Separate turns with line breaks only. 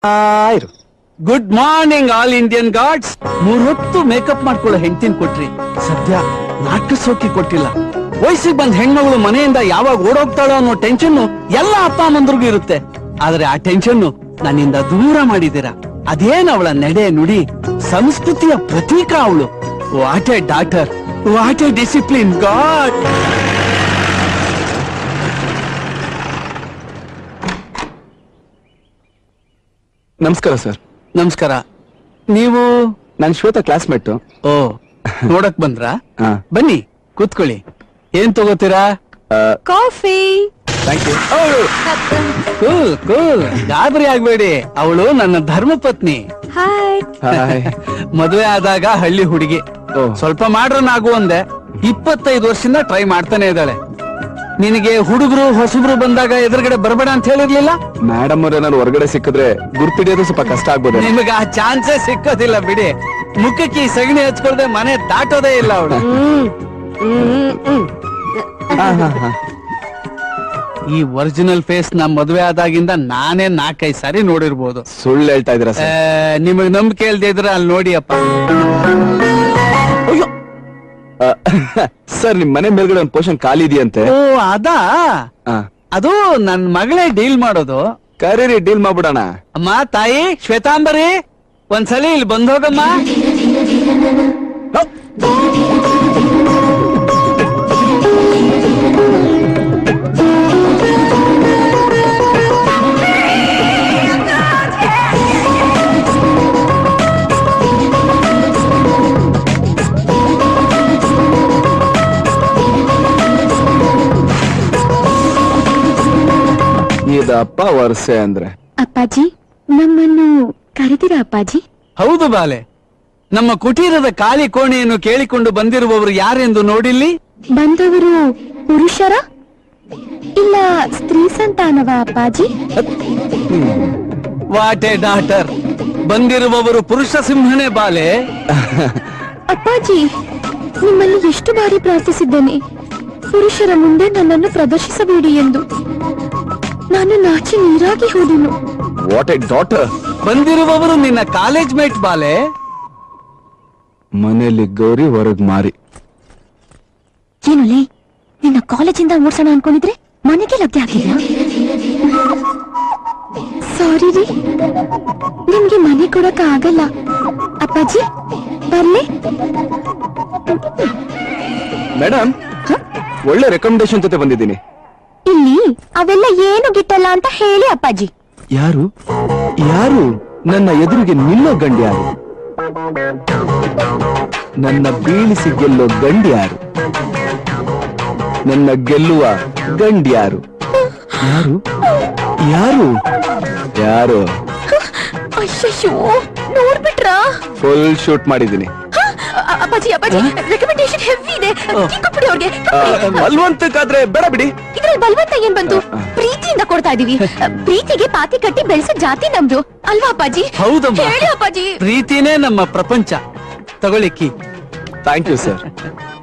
ಇರು good morning all Indian gods ಮೂರೊತ್ತು makeup ಮಾಡ್ಕೊಳ್ಳೋ ಹೆಂಡತಿನ ಕೊಟ್ರಿ ಸದ್ಯ ನಾಟಸೋಕಿ ಕೊಟ್ಟಿಲ್ಲ ವಯಸ್ಸಿಗೆ ಬಂದ್ ಹೆಣ್ಮಗಳು ಮನೆಯಿಂದ ಯಾವಾಗ ಓಡೋಗ್ತಾಳೋ ಅನ್ನೋ ಟೆನ್ಷನ್ ಎಲ್ಲ ಅಪ್ಪ ಅಮ್ಮಂದ್ರಿಗೂ ಇರುತ್ತೆ ಆದ್ರೆ ಆ ಟೆನ್ಷನ್ ನನ್ನಿಂದ ದೂರ ಮಾಡಿದ್ದೀರಾ ಅದೇನ್ ಅವಳ ನಡೆ ನುಡಿ ಸಂಸ್ಕೃತಿಯ ಪ್ರತೀಕ ಅವಳು what a daughter what a discipline god
ನಮಸ್ಕಾರ ಸರ್
ನಮಸ್ಕಾರ ನೀವು
ನಾನು ಶ್ವೇತಾ ಕ್ಲಾಸ್ಮೇಟ್
ಓ ನೋಡಕ್ ಬಂದ್ರಾ ಬನ್ನಿ ಕೂತ್ಕೊಳ್ಳಿ ಏನ್ ತಗೋತೀರಾ
coffee
thank you
cool cool ಗಾಬರಿ ಆಗ್ಬೇಡಿ ಅವಳು ನನ್ನ ಧರ್ಮಪತ್ನಿ
ಹಾಯ್
ಹಾಯ್
ಮದುವೆ ಆದಾಗ ಹಳ್ಳಿ ಹುಡುಗಿ
ಓ.
ಸ್ವಲ್ಪ ಮಾಡ್ರನ್ನಾಗು ಅಂದೆ ಇಪ್ಪತ್ತೈದು ವರ್ಷದಿಂದ ಟ್ರೈ ಮಾಡ್ತಾನೆ ಇದ್ದಾಳೆ ನಿನಗೆ ಹುಡುಗರು ಹೊಸಬ್ರು ಬಂದಾಗ ಎದುರುಗಡೆ ಬರಬೇಡ ಅಂತ ಹೇಳಿರ್ಲಿಲ್ಲ
ಮೇಡಮ್ ಅವ್ರ ಏನಾದ್ರು ಹೊರಗಡೆ ಸಿಕ್ಕಿದ್ರೆ ಗುರ್ತಿಡಿಯೋದು ಸ್ವಲ್ಪ ಕಷ್ಟ ಆಗ್ಬೋದು
ನಿಮಗೆ ಆ ಚಾನ್ಸೇ ಸಿಕ್ಕೋದಿಲ್ಲ ಬಿಡಿ ಮುಖಕ್ಕೆ ಈ ಸಗಣಿ ಹಚ್ಕೊಳ್ದೆ ಮನೆ ದಾಟೋದೇ ಇಲ್ಲ ಅವಳು ಈ ಒರಿಜಿನಲ್ ಫೇಸ್ ನಮ್ ಮದುವೆ ಆದಾಗಿಂದ ನಾನೇ ನಾಲ್ಕೈದು ಸಾರಿ ನೋಡಿರ್ಬೋದು
ಸುಳ್ಳು ಹೇಳ್ತಾ ಇದೀರಾ
ಆ,
ಸರ್
ನಿಮಗ್ ನಂಬಿಕೆ ಇಲ್ದೇ ಇದ್ರೆ ಅಲ್ಲಿ ನೋಡಿ ಅಪ್ಪ ಅಯ್ಯೋ
ಸರ್ ನಿಮ್ ಮನೆ ಮೇಲ್ಗಡೆ ಒಂದು ಪೋಷನ್ ಖಾಲಿ ಇದೆಯಂತೆ
ಓ ಅದಾ
ಆ,
ಅದು ನನ್ ಮಗಳೇ ಡೀಲ್ ಮಾಡೋದು
ಕರೀರಿ ಡೀಲ್ ಮಾಡ್ಬಿಡೋಣ
ಅಮ್ಮ ತಾಯಿ ಶ್ವೇತಾಂಬರಿ ಒಂದ್ಸಲಿ ಇಲ್ಲಿ ಬಂದೋಗಮ್ಮ
ಇದಪ್ಪ ವರ್ಷೆ ಅಂದ್ರೆ
ಅಪ್ಪಾಜಿ ನಮ್ಮನ್ನು ಕರೆದಿರಾ ಅಪ್ಪಾಜಿ
ಹೌದು ಬಾಲೆ ನಮ್ಮ ಕುಟೀರದ ಖಾಲಿ ಕೋಣೆಯನ್ನು ಕೇಳಿಕೊಂಡು ಬಂದಿರುವವರು ಯಾರೆಂದು ನೋಡಿಲ್ಲಿ
ಬಂದವರು ಪುರುಷರ ಇಲ್ಲ ಸ್ತ್ರೀ ಸಂತಾನವ ಅಪ್ಪಾಜಿ
ವಾಟ್ ಎ ಡಾಟರ್ ಬಂದಿರುವವರು ಪುರುಷ ಸಿಂಹನೇ ಬಾಲೆ
ಅಪ್ಪಾಜಿ ನಿಮ್ಮಲ್ಲಿ ಎಷ್ಟು ಬಾರಿ ಪ್ರಾರ್ಥಿಸಿದ್ದೇನೆ ಪುರುಷರ ಮುಂದೆ ನನ್ನನ್ನು ಪ್ರದರ್ಶಿಸಬೇಡಿ ಎಂದು ನಾನು ನಾಚಿ ನೀರಾಗಿ ಹೋದೆನು
ವಾಟ್ ಎ ಡಾಟರ್
ಬಂದಿರುವವರು ನಿನ್ನ ಕಾಲೇಜ್ ಮೇಟ್ ಬಾಲೆ
ಮನೆಯಲ್ಲಿ ಗೌರಿ ಹೊರಗ್ ಮಾರಿ
ಏನು ಲೇ ನಿನ್ನ ಕಾಲೇಜಿಂದ ಓಡ್ಸೋಣ ಅನ್ಕೊಂಡಿದ್ರೆ ಮನೆಗೆ ಲಗ್ಗೆ ಹಾಕಿದ್ಯಾ ಸಾರಿ ರೀ ನಿಮ್ಗೆ ಮನೆ ಕೊಡಕ್ ಆಗಲ್ಲ ಅಪ್ಪಾಜಿ ಬರ್ಲೆ
ಮೇಡಮ್ ಒಳ್ಳೆ ರೆಕಮೆಂಡೇಶನ್ ಜೊತೆ ಬಂದಿದ್ದೀನಿ
ಇಲ್ಲಿ ಅವೆಲ್ಲ ಏನು ಗಿಟ್ಟಲ್ಲ ಅಂತ ಹೇಳಿ ಅಪ್ಪಾಜಿ
ಯಾರು ಯಾರು ನನ್ನ ಎದುರಿಗೆ ನಿಲ್ಲೋ ಗಂಡಿ ಯಾರು ನನ್ನ ಬೀಳಿಸಿ ಗೆಲ್ಲೋ ಗಂಡಿ ಯಾರು ನನ್ನ ಗೆಲ್ಲುವ ಗಂಡಿ ಯಾರು ಯಾರು ಯಾರು ಯಾರು
ಅಯ್ಯಯ್ಯೋ ನೋಡ್ಬಿಟ್ರಾ
ಫುಲ್ ಶೂಟ್ ಮಾಡಿದ್ದೀನಿ
ಅ- ಅಪ್ಪಾಜಿ ಅಪ್ಪಾಜಿ ರೆಕಮೆಂಡೇಶನ್ ಹೆವಿ ಇದೆ ಟೀ ಕೊಟ್ಬಿಡಿ ಅವ್ರಿಗೆ
ಆ, ಬಲ್ವಂತಕ್ಕಾದ್ರೆ ಬೇಡ ಬಿಡಿ
ಇದ್ರಲ್ಲಿ ಬಲವಂತ ಏನ್ ಬಂತು ಪ್ರೀತಿಯಿಂದ ಕೊಡ್ತಾ ಇದೀವಿ ಪ್ರೀತಿಗೆ ಪಾತಿ ಕಟ್ಟಿ ಬೆಳೆಸೋ ಜಾತಿ ನಮ್ದು ಅಲ್ವಾ ಅಪ್ಪಾಜಿ
ಹೌದಮ್ಮ
ಹೇಳಿ ಅಪ್ಪಾಜಿ
ಪ್ರೀತಿನೇ ನಮ್ಮ ಪ್ರಪಂಚ ತಗೊಳ್ಳಿ ಕೀ
ಥ್ಯಾಂಕ್ ಯು ಸರ್